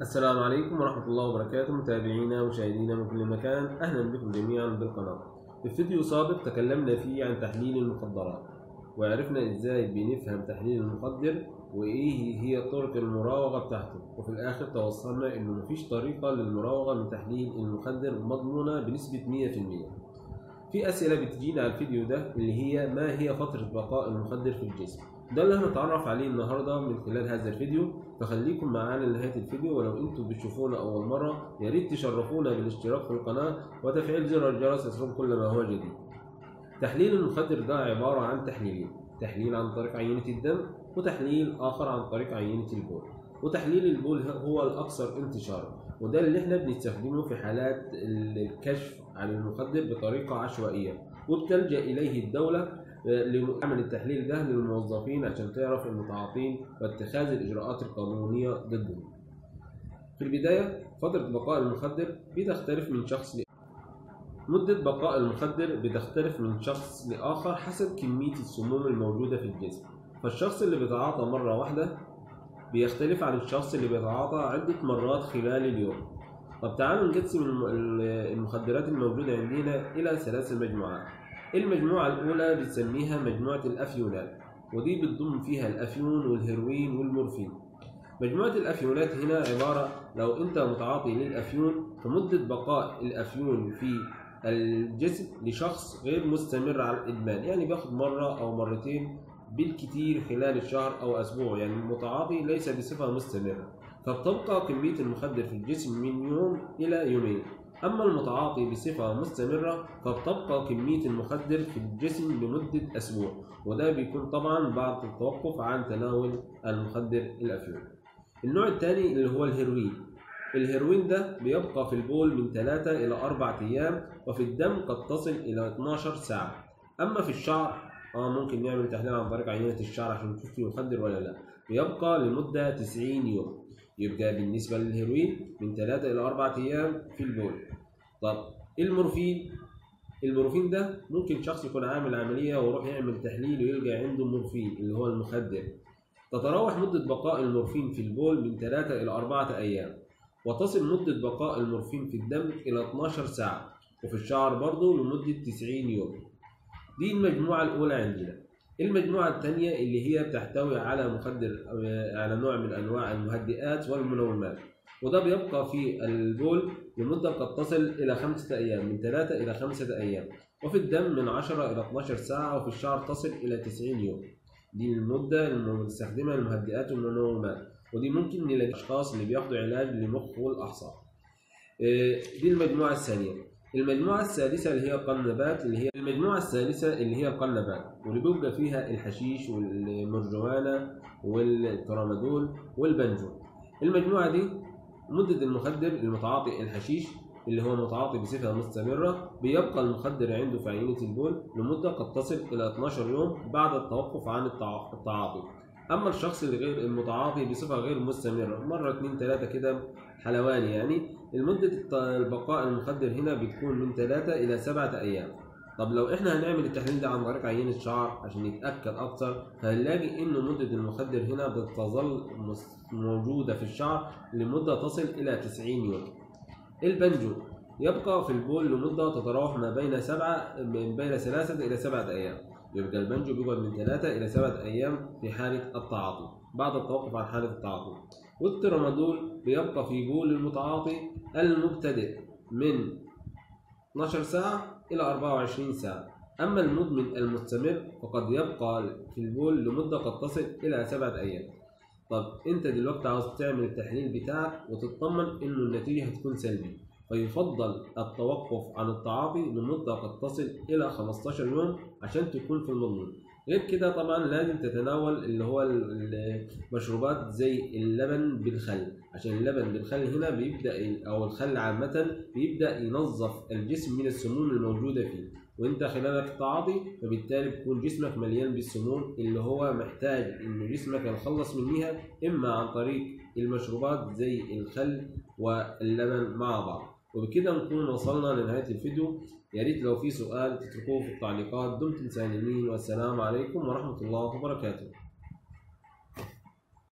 السلام عليكم ورحمة الله وبركاته متابعينا ومشاهدينا من كل مكان أهلا بكم جميعا بالقناة في فيديو سابق تكلمنا فيه عن تحليل المخدرات وعرفنا ازاي بنفهم تحليل المخدر وايه هي طرق المراوغة بتاعته وفي الاخر توصلنا انه مفيش طريقة للمراوغة من تحليل المخدر مضمونة بنسبة 100% في اسئلة بتجينا على الفيديو ده اللي هي ما هي فترة بقاء المخدر في الجسم ده اللي هنتعرف عليه النهارده من خلال هذا الفيديو فخليكم معانا لنهايه الفيديو ولو انتم بتشوفونا اول مره يا ريت تشرفونا بالاشتراك في القناه وتفعيل زر الجرس يصلكم كل ما هو جديد. تحليل المخدر ده عباره عن تحليلين، تحليل عن طريق عينه الدم وتحليل اخر عن طريق عينه البول. وتحليل البول هو الاكثر انتشارا وده اللي احنا بنستخدمه في حالات الكشف عن المخدر بطريقه عشوائيه وبتلجا اليه الدوله لعمل التحليل ده للموظفين عشان تعرف المتعاطين واتخاذ الإجراءات القانونية ضدهم. في البداية فترة بقاء المخدر بتختلف من شخص لآخر. مدة بقاء المخدر بتختلف من شخص لآخر حسب كمية السموم الموجودة في الجسم. فالشخص اللي بيتعاطى مرة واحدة بيختلف عن الشخص اللي بيتعاطى عدة مرات خلال اليوم. طب تعالوا نقسم المخدرات الموجودة عندنا إلى ثلاث مجموعات. المجموعة الأولى بنسميها مجموعة الأفيونات ودي بتضم فيها الأفيون والهيروين والمورفين مجموعة الأفيونات هنا عبارة لو أنت متعاطي للأفيون فمدة بقاء الأفيون في الجسم لشخص غير مستمر على الإدمان يعني بياخد مرة أو مرتين بالكثير خلال الشهر أو أسبوع يعني المتعاطي ليس بصفة مستمرة فبتبقى كمية المخدر في الجسم من يوم إلى يومين أما المتعاطي بصفة مستمرة فبتبقى كمية المخدر في الجسم لمدة أسبوع وده بيكون طبعا بعد التوقف عن تناول المخدر الأفيون النوع الثاني اللي هو الهيروين الهيروين ده بيبقى في البول من 3 إلى 4 أيام وفي الدم قد تصل إلى 12 ساعة أما في الشعر اه ممكن نعمل تحليل عن طريق عينة الشعر عشان نشوف فيه مخدر ولا لا بيبقى لمدة 90 يوم يبقى بالنسبة للهيروين من 3 إلى 4 أيام في البول طب المورفين المورفين ده ممكن شخص يكون عامل عملية ويروح يعمل تحليل ويلقى عنده مورفين اللي هو المخدر تتراوح مدة بقاء المورفين في البول من 3 إلى 4 أيام وتصل مدة بقاء المورفين في الدم إلى 12 ساعة وفي الشعر برضه لمدة 90 يوم دي المجموعة الأولى عندنا المجموعة الثانية اللي هي بتحتوي على مخدر على نوع من أنواع المهدئات والمنومات وده بيبقى في البول لمدة قد تصل إلى خمسة أيام من ثلاثة إلى خمسة أيام وفي الدم من 10 إلى 12 ساعة وفي الشعر تصل إلى 90 يوم دي المدة اللي بنستخدمها المهدئات والمنومات ودي ممكن نلاقي أشخاص اللي بياخدوا علاج للمخ والأعصاب دي المجموعة الثانية المجموعة الثالثة اللي هي القنبات اللي هي المجموعة الثالثة اللي هي القنبات واللي بيبقى فيها الحشيش والمرجوانة والترامادول والبنجو المجموعة دي مدة المخدر المتعاطي الحشيش اللي هو متعاطي بصفة مستمرة بيبقى المخدر عنده في عينة البول لمدة قد تصل إلى 12 يوم بعد التوقف عن التعاطي أما الشخص اللي غير المتعاطي بصفة غير مستمرة مرة اتنين تلاتة كده حلواني يعني المدة البقاء المخدر هنا بتكون من ثلاثة إلى سبعة أيام طب لو احنا هنعمل التحليل ده عن طريق عينة شعر عشان نتأكد أكتر فهنلاقي إن مدة المخدر هنا بتظل موجودة في الشعر لمدة تصل إلى 90 يوم. البنجو يبقى في البول لمدة تتراوح ما بين سبعة من بين ثلاثة إلى سبعة أيام. يبقى البنجو بيقعد من ثلاثة إلى سبعة أيام في حالة التعاطي بعد التوقف عن حالة التعاطي. والترامادول بيبقى في بول المتعاطي المبتدئ من 12 ساعة إلى 24 ساعة أما المدمن المستمر فقد يبقى في البول لمدة قد تصل إلى سبعة أيام طب أنت دلوقتي عاوز تعمل التحليل بتاعك وتطمن إنه النتيجة هتكون سلبي فيفضل التوقف عن التعاطي لمدة قد تصل إلى 15 يوم عشان تكون في المضمون غير كده طبعا لازم تتناول اللي هو المشروبات زي اللبن بالخل عشان اللبن بالخل هنا بيبدا او الخل عامه بيبدا ينظف الجسم من السموم الموجوده فيه وانت خلال التعاطي فبالتالي بيكون جسمك مليان بالسموم اللي هو محتاج ان جسمك يتخلص منها اما عن طريق المشروبات زي الخل واللبن مع بعض وبكده نكون وصلنا لنهاية الفيديو يا ريت لو في سؤال تتركوه في التعليقات دمتم سالمين والسلام عليكم ورحمة الله وبركاته